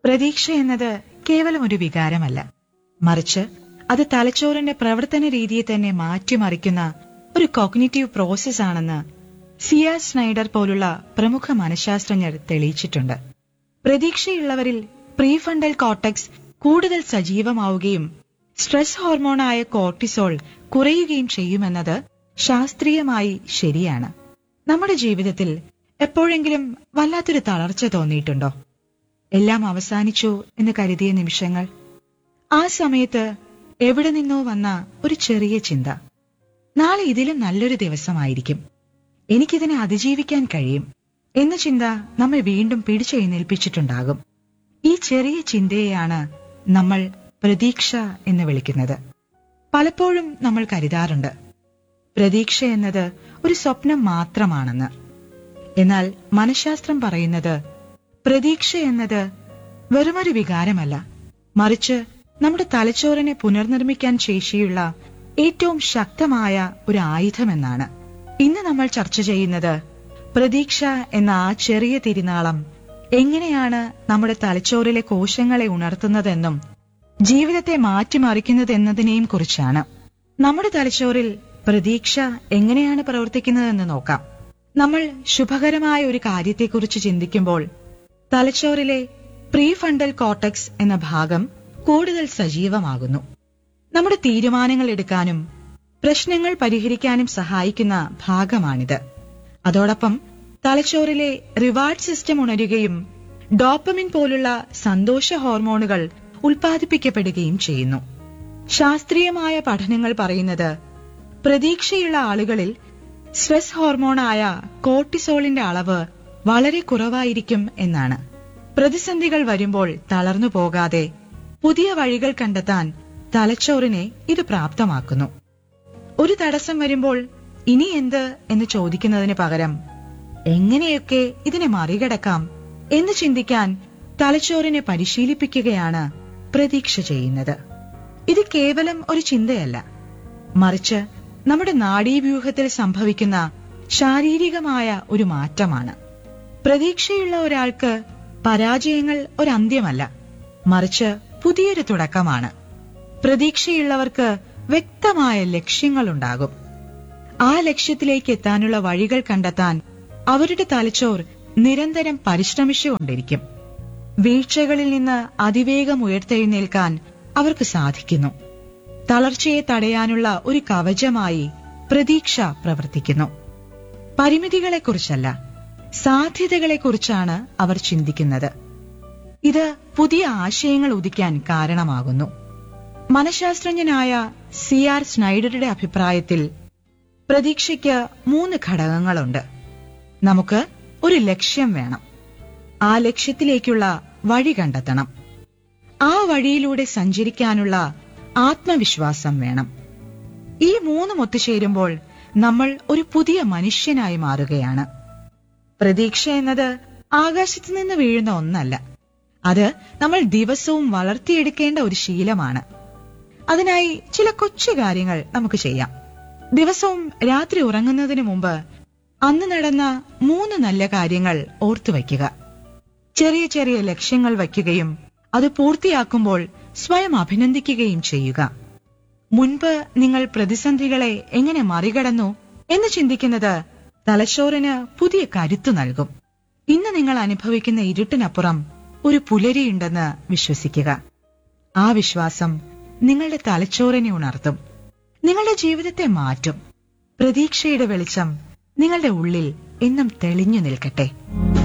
പ്രതീക്ഷ എന്നത് കേവലം ഒരു വികാരമല്ല മറിച്ച് അത് തലച്ചോറിന്റെ പ്രവർത്തന രീതിയെ തന്നെ മാറ്റിമറിക്കുന്ന ഒരു കോഗ്നിറ്റീവ് പ്രോസസ് ആണെന്ന് സിയ സ്നൈഡർ പോലുള്ള പ്രമുഖ മനഃശാസ്ത്രജ്ഞർ തെളിയിച്ചിട്ടുണ്ട് പ്രതീക്ഷയുള്ളവരിൽ പ്രീഫണ്ടൽ കോർട്ടക്സ് കൂടുതൽ സജീവമാവുകയും സ്ട്രെസ് ഹോർമോണായ കോർട്ടിസോൾ കുറയുകയും ചെയ്യുമെന്നത് ശാസ്ത്രീയമായി ശരിയാണ് നമ്മുടെ ജീവിതത്തിൽ എപ്പോഴെങ്കിലും വല്ലാത്തൊരു തളർച്ച തോന്നിയിട്ടുണ്ടോ എല്ലാം അവസാനിച്ചു എന്ന് കരുതിയ നിമിഷങ്ങൾ ആ സമയത്ത് എവിടെ നിന്നോ വന്ന ഒരു ചെറിയ ചിന്ത നാളെ ഇതിലും നല്ലൊരു ദിവസമായിരിക്കും എനിക്കിതിനെ അതിജീവിക്കാൻ കഴിയും എന്ന ചിന്ത നമ്മെ വീണ്ടും പിടിച്ചെഴുന്നേൽപ്പിച്ചിട്ടുണ്ടാകും ഈ ചെറിയ ചിന്തയെയാണ് നമ്മൾ പ്രതീക്ഷ എന്ന് വിളിക്കുന്നത് പലപ്പോഴും നമ്മൾ കരുതാറുണ്ട് പ്രതീക്ഷ എന്നത് ഒരു സ്വപ്നം മാത്രമാണെന്ന് എന്നാൽ മനഃശാസ്ത്രം പറയുന്നത് പ്രതീക്ഷ എന്നത് വെറുമൊരു വികാരമല്ല മറിച്ച് നമ്മുടെ തലച്ചോറിനെ പുനർനിർമ്മിക്കാൻ ശേഷിയുള്ള ഏറ്റവും ശക്തമായ ഒരു ആയുധമെന്നാണ് ഇന്ന് നമ്മൾ ചർച്ച ചെയ്യുന്നത് പ്രതീക്ഷ എന്ന ആ ചെറിയ തിരുനാളം എങ്ങനെയാണ് നമ്മുടെ തലച്ചോറിലെ കോശങ്ങളെ ഉണർത്തുന്നതെന്നും ജീവിതത്തെ മാറ്റിമറിക്കുന്നതെന്നതിനെയും കുറിച്ചാണ് നമ്മുടെ തലച്ചോറിൽ പ്രതീക്ഷ എങ്ങനെയാണ് പ്രവർത്തിക്കുന്നതെന്ന് നോക്കാം നമ്മൾ ശുഭകരമായ ഒരു കാര്യത്തെക്കുറിച്ച് ചിന്തിക്കുമ്പോൾ തലച്ചോറിലെ പ്രീഫണ്ടൽ കോട്ടക്സ് എന്ന ഭാഗം കൂടുതൽ സജീവമാകുന്നു നമ്മുടെ തീരുമാനങ്ങൾ എടുക്കാനും പ്രശ്നങ്ങൾ പരിഹരിക്കാനും സഹായിക്കുന്ന ഭാഗമാണിത് അതോടൊപ്പം തലച്ചോറിലെ റിവാർഡ് സിസ്റ്റം ഉണരുകയും ഡോപ്പമിൻ പോലുള്ള സന്തോഷ ഹോർമോണുകൾ ഉൽപ്പാദിപ്പിക്കപ്പെടുകയും ചെയ്യുന്നു ശാസ്ത്രീയമായ പഠനങ്ങൾ പറയുന്നത് പ്രതീക്ഷയുള്ള ആളുകളിൽ സ്ട്രെസ് ഹോർമോണായ കോർട്ടിസോളിന്റെ അളവ് വളരെ കുറവായിരിക്കും എന്നാണ് പ്രതിസന്ധികൾ വരുമ്പോൾ തളർന്നു പോകാതെ പുതിയ വഴികൾ കണ്ടെത്താൻ തലച്ചോറിനെ ഇത് പ്രാപ്തമാക്കുന്നു ഒരു തടസ്സം വരുമ്പോൾ ഇനി എന്ത് എന്ന് ചോദിക്കുന്നതിന് പകരം എങ്ങനെയൊക്കെ ഇതിനെ മറികടക്കാം എന്ന് ചിന്തിക്കാൻ തലച്ചോറിനെ പരിശീലിപ്പിക്കുകയാണ് പ്രതീക്ഷ ചെയ്യുന്നത് ഇത് കേവലം ഒരു ചിന്തയല്ല മറിച്ച് നമ്മുടെ നാഡീവ്യൂഹത്തിൽ സംഭവിക്കുന്ന ശാരീരികമായ ഒരു മാറ്റമാണ് പ്രതീക്ഷയുള്ള ഒരാൾക്ക് പരാജയങ്ങൾ ഒരു അന്ത്യമല്ല മറിച്ച് പുതിയൊരു തുടക്കമാണ് പ്രതീക്ഷയുള്ളവർക്ക് വ്യക്തമായ ലക്ഷ്യങ്ങളുണ്ടാകും ആ ലക്ഷ്യത്തിലേക്ക് എത്താനുള്ള വഴികൾ കണ്ടെത്താൻ അവരുടെ തലച്ചോർ നിരന്തരം പരിശ്രമിച്ചുകൊണ്ടിരിക്കും വീഴ്ചകളിൽ നിന്ന് അതിവേഗം ഉയർത്തെഴുന്നേൽക്കാൻ അവർക്ക് സാധിക്കുന്നു തളർച്ചയെ തടയാനുള്ള ഒരു കവചമായി പ്രതീക്ഷ പ്രവർത്തിക്കുന്നു പരിമിതികളെക്കുറിച്ചല്ല സാധ്യതകളെക്കുറിച്ചാണ് അവർ ചിന്തിക്കുന്നത് ഇത് പുതിയ ആശയങ്ങൾ ഉദിക്കാൻ കാരണമാകുന്നു മനഃശാസ്ത്രജ്ഞനായ സി ആർ സ്നൈഡറുടെ അഭിപ്രായത്തിൽ പ്രതീക്ഷയ്ക്ക് മൂന്ന് ഘടകങ്ങളുണ്ട് നമുക്ക് ഒരു ലക്ഷ്യം വേണം ആ ലക്ഷ്യത്തിലേക്കുള്ള വഴി കണ്ടെത്തണം ആ വഴിയിലൂടെ സഞ്ചരിക്കാനുള്ള ആത്മവിശ്വാസം വേണം ഈ മൂന്നും ഒത്തുചേരുമ്പോൾ നമ്മൾ ഒരു പുതിയ മനുഷ്യനായി മാറുകയാണ് പ്രതീക്ഷ എന്നത് ആകാശത്തു നിന്ന് വീഴുന്ന ഒന്നല്ല അത് നമ്മൾ ദിവസവും വളർത്തിയെടുക്കേണ്ട ഒരു ശീലമാണ് അതിനായി ചില കൊച്ചു കാര്യങ്ങൾ നമുക്ക് ചെയ്യാം ദിവസവും രാത്രി ഉറങ്ങുന്നതിന് മുമ്പ് അന്ന് നടന്ന മൂന്ന് നല്ല കാര്യങ്ങൾ ഓർത്തുവയ്ക്കുക ചെറിയ ചെറിയ ലക്ഷ്യങ്ങൾ വയ്ക്കുകയും അത് പൂർത്തിയാക്കുമ്പോൾ സ്വയം അഭിനന്ദിക്കുകയും ചെയ്യുക മുൻപ് നിങ്ങൾ പ്രതിസന്ധികളെ എങ്ങനെ മറികടന്നു എന്ന് ചിന്തിക്കുന്നത് തലച്ചോറിന് പുതിയ കരുത്തു നൽകും ഇന്ന് നിങ്ങൾ അനുഭവിക്കുന്ന ഇരുട്ടിനപ്പുറം ഒരു പുലരിയുണ്ടെന്ന് വിശ്വസിക്കുക ആ വിശ്വാസം നിങ്ങളുടെ തലച്ചോറിനെ ഉണർത്തും നിങ്ങളുടെ ജീവിതത്തെ മാറ്റും പ്രതീക്ഷയുടെ വെളിച്ചം നിങ്ങളുടെ ഉള്ളിൽ എന്നും തെളിഞ്ഞു നിൽക്കട്ടെ